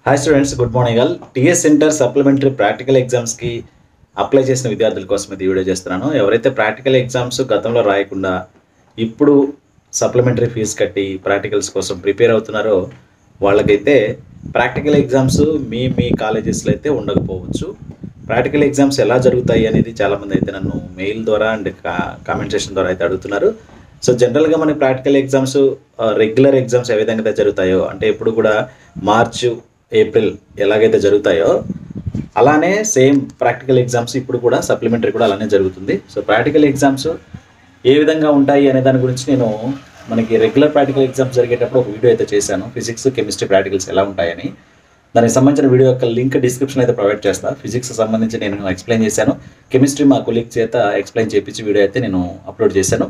hi students good morning all TS centre supplementary practical ఎగ్జామ్స్కి apply చేసిన విద్యార్థుల కోసం ఇది వీడియో చేస్తున్నాను ఎవరైతే ప్రాక్టికల్ ఎగ్జామ్స్ గతంలో రాయకుండా ఇప్పుడు సప్లిమెంటరీ ఫీజు కట్టి ప్రాక్టికల్స్ కోసం ప్రిపేర్ అవుతున్నారో వాళ్ళకైతే ప్రాక్టికల్ ఎగ్జామ్స్ మీ మీ కాలేజెస్లో అయితే ఉండకపోవచ్చు ప్రాక్టికల్ ఎగ్జామ్స్ ఎలా జరుగుతాయి అనేది చాలామంది అయితే నన్ను మెయిల్ ద్వారా అండ్ కామెంట్ సెషన్ ద్వారా అయితే అడుగుతున్నారు సో జనరల్గా మనకి ప్రాక్టికల్ ఎగ్జామ్స్ రెగ్యులర్ ఎగ్జామ్స్ ఏ విధంగా అయితే జరుగుతాయో అంటే ఎప్పుడు కూడా మార్చ్ ఏప్రిల్ ఎలాగైతే జరుగుతాయో అలానే సేమ్ ప్రాక్టికల్ ఎగ్జామ్స్ ఇప్పుడు కూడా సప్లిమెంటరీ కూడా అలానే జరుగుతుంది సో ప్రాక్టికల్ ఎగ్జామ్స్ ఏ విధంగా ఉంటాయి అనే దాని గురించి నేను మనకి రెగ్యులర్ ప్రాక్టికల్ ఎగ్జామ్స్ జరిగేటప్పుడు ఒక వీడియో అయితే చేశాను ఫిజిక్స్ కెమిస్ట్రీ ప్రాక్టికల్స్ ఎలా ఉంటాయని దానికి సంబంధించిన వీడియో యొక్క లింక్ డిస్క్రిప్షన్ అయితే ప్రొవైడ్ చేస్తాను ఫిజిక్స్ సంబంధించి నేను ఎక్స్ప్లెయిన్ చేశాను కెమిస్ట్రీ మా కొలీగ్ చేత ఎక్స్ప్లెయిన్ చేయించి వీడియో అయితే నేను అప్లోడ్ చేశాను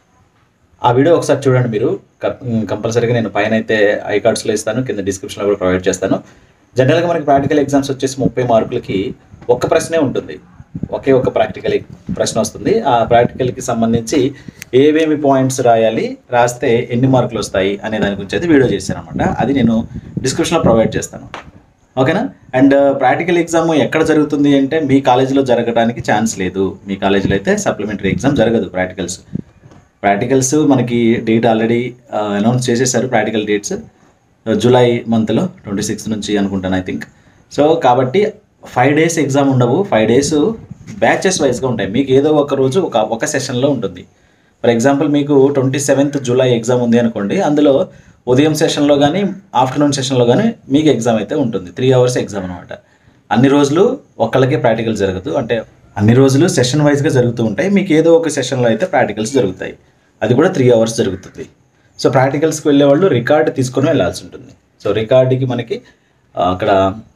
ఆ వీడియో ఒకసారి చూడండి మీరు కంపల్సరీగా నేను పైన అయితే ఐ కార్డ్స్లో ఇస్తాను కింద డిస్క్రిప్షన్లో కూడా ప్రొవైడ్ చేస్తాను జనరల్గా మనకి ప్రాక్టికల్ ఎగ్జామ్స్ వచ్చేసి ముప్పై మార్కులకి ఒక్క ప్రశ్నే ఉంటుంది ఒకే ఒక ప్రాక్టికల్ ప్రశ్న వస్తుంది ఆ ప్రాక్టికల్కి సంబంధించి ఏవేమి పాయింట్స్ రాయాలి రాస్తే ఎన్ని మార్కులు వస్తాయి అనే దాని గురించి అయితే వీడియో చేశాను అనమాట అది నేను డిస్క్రిప్షన్లో ప్రొవైడ్ చేస్తాను ఓకేనా అండ్ ప్రాక్టికల్ ఎగ్జామ్ ఎక్కడ జరుగుతుంది అంటే మీ కాలేజీలో జరగడానికి ఛాన్స్ లేదు మీ కాలేజీలో అయితే సప్లిమెంటరీ ఎగ్జామ్ జరగదు ప్రాక్టికల్స్ ప్రాక్టికల్స్ మనకి డేట్ ఆల్రెడీ అనౌన్స్ చేసేసారు ప్రాక్టికల్ డేట్స్ జూలై మంత్లో ట్వంటీ సిక్స్త్ నుంచి అనుకుంటాను ఐ థింక్ సో కాబట్టి ఫైవ్ డేస్ ఎగ్జామ్ ఉండవు ఫైవ్ డేస్ బ్యాచెస్ వైజ్గా ఉంటాయి మీకు ఏదో ఒక రోజు ఒక ఒక సెషన్లో ఉంటుంది ఫర్ ఎగ్జాంపుల్ మీకు ట్వంటీ సెవెంత్ జూలై ఎగ్జామ్ ఉంది అనుకోండి అందులో ఉదయం సెషన్లో కానీ ఆఫ్టర్నూన్ సెషన్లో కానీ మీకు ఎగ్జామ్ అయితే ఉంటుంది త్రీ అవర్స్ ఎగ్జామ్ అనమాట అన్ని రోజులు ఒక్కళ్ళకే ప్రాక్టికల్ జరగదు అంటే అన్ని రోజులు సెషన్ వైజ్గా జరుగుతూ ఉంటాయి మీకు ఏదో ఒక సెషన్లో అయితే ప్రాక్టికల్స్ జరుగుతాయి అది కూడా త్రీ అవర్స్ జరుగుతుంది సో ప్రాక్టికల్స్కి వెళ్ళే వాళ్ళు రికార్డు తీసుకొని వెళ్ళాల్సి ఉంటుంది సో రికార్డుకి మనకి ఆ, అక్కడ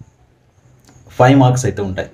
ఫైవ్ మార్క్స్ అయితే ఉంటాయి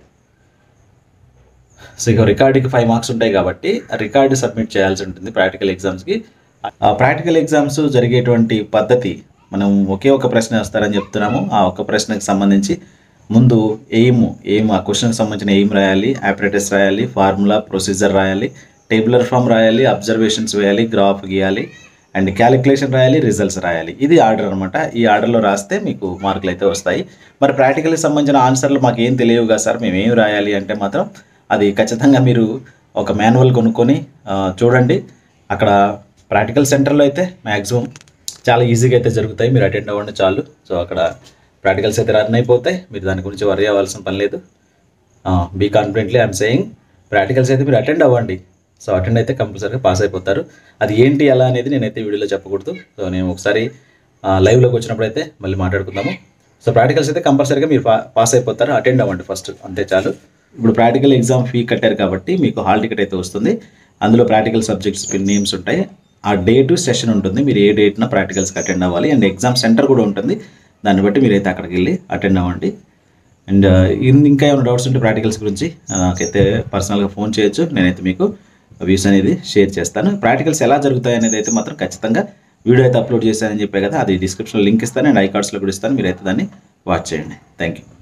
సో ఇక రికార్డుకి ఫైవ్ మార్క్స్ ఉంటాయి కాబట్టి ఆ రికార్డు సబ్మిట్ చేయాల్సి ఉంటుంది ప్రాక్టికల్ ఎగ్జామ్స్కి ఆ ప్రాక్టికల్ ఎగ్జామ్స్ జరిగేటువంటి పద్ధతి మనం ఒకే ఒక ప్రశ్న వస్తారని చెప్తున్నాము ఆ ఒక ప్రశ్నకు సంబంధించి ముందు ఎయిమ్ ఎయిమ్ ఆ క్వశ్చన్కి సంబంధించిన ఎయిమ్ రాయాలి ఆపరేటర్స్ రాయాలి ఫార్ములా ప్రొసీజర్ రాయాలి టేబులర్ ఫామ్ రాయాలి అబ్జర్వేషన్స్ వేయాలి గ్రాఫ్ గీయాలి అండ్ క్యాలిక్యులేషన్ రాయాలి రిజల్ట్స్ రాయాలి ఇది ఆర్డర్ అనమాట ఈ ఆర్డర్లో రాస్తే మీకు మార్కులు అయితే వస్తాయి మరి ప్రాక్టికల్కి సంబంధించిన ఆన్సర్లు మాకు ఏం తెలియవు కదా సార్ మేము ఏం రాయాలి అంటే మాత్రం అది ఖచ్చితంగా మీరు ఒక మాన్యువల్ కొనుక్కొని ఆ, చూడండి అక్కడ ప్రాక్టికల్ సెంటర్లో అయితే మ్యాక్సిమం చాలా ఈజీగా అయితే జరుగుతాయి మీరు అటెండ్ అవ్వండి చాలు సో అక్కడ ప్రాక్టికల్స్ అయితే రన్ అయిపోతాయి మీరు దాని గురించి వరి అవ్వాల్సిన పని లేదు be confidently I'm saying practicals అయితే మీరు అటెండ్ అవ్వండి సో అటెండ్ అయితే కంపల్సరీగా పాస్ అయిపోతారు అది ఏంటి ఎలా అనేది నేనైతే వీడియోలో చెప్పకూడదు సో నేను ఒకసారి లైవ్లోకి వచ్చినప్పుడు అయితే మళ్ళీ మాట్లాడుకుందాము సో ప్రాక్టికల్స్ అయితే కంపల్సరీగా మీరు పా పాస్ అయిపోతారు అటెండ్ అవ్వండి ఫస్ట్ అంతే చాలు ఇప్పుడు ప్రాక్టికల్ ఎగ్జామ్ ఫీ కట్టారు కాబట్టి మీకు హాల్ టికెట్ అయితే వస్తుంది అందులో ప్రాక్టికల్ సబ్జెక్ట్స్ నేమ్స్ ఉంటాయి ఆ డేటు సెషన్ ఉంటుంది మీరు ఏ డేట్న ప్రాక్టికల్స్కి అటెండ్ అవ్వాలి అండ్ ఎగ్జామ్ సెంటర్ కూడా ఉంటుంది దాన్ని బట్టి మీరైతే అక్కడికి వెళ్ళి అటెండ్ అవ్వండి అండ్ ఇంకా ఏమైనా డౌట్స్ ఉంటే ప్రాక్టికల్స్ గురించి ఆ, నాకైతే పర్సనల్గా ఫోన్ చేయొచ్చు నేనైతే మీకు వ్యూస్ అనేది షేర్ చేస్తాను ప్రాక్టికల్స్ ఎలా జరుగుతాయి అనేది అయితే మాత్రం ఖచ్చితంగా వీడియో అయితే అప్లోడ్ చేశానని చెప్పే కదా అది డిస్క్రిప్షన్లో లింక్ ఇస్తాను అండ్ ఐ కార్డ్స్లో కూడా ఇస్తాను మీరైతే దాన్ని వాచ్ చేయండి థ్యాంక్ యూ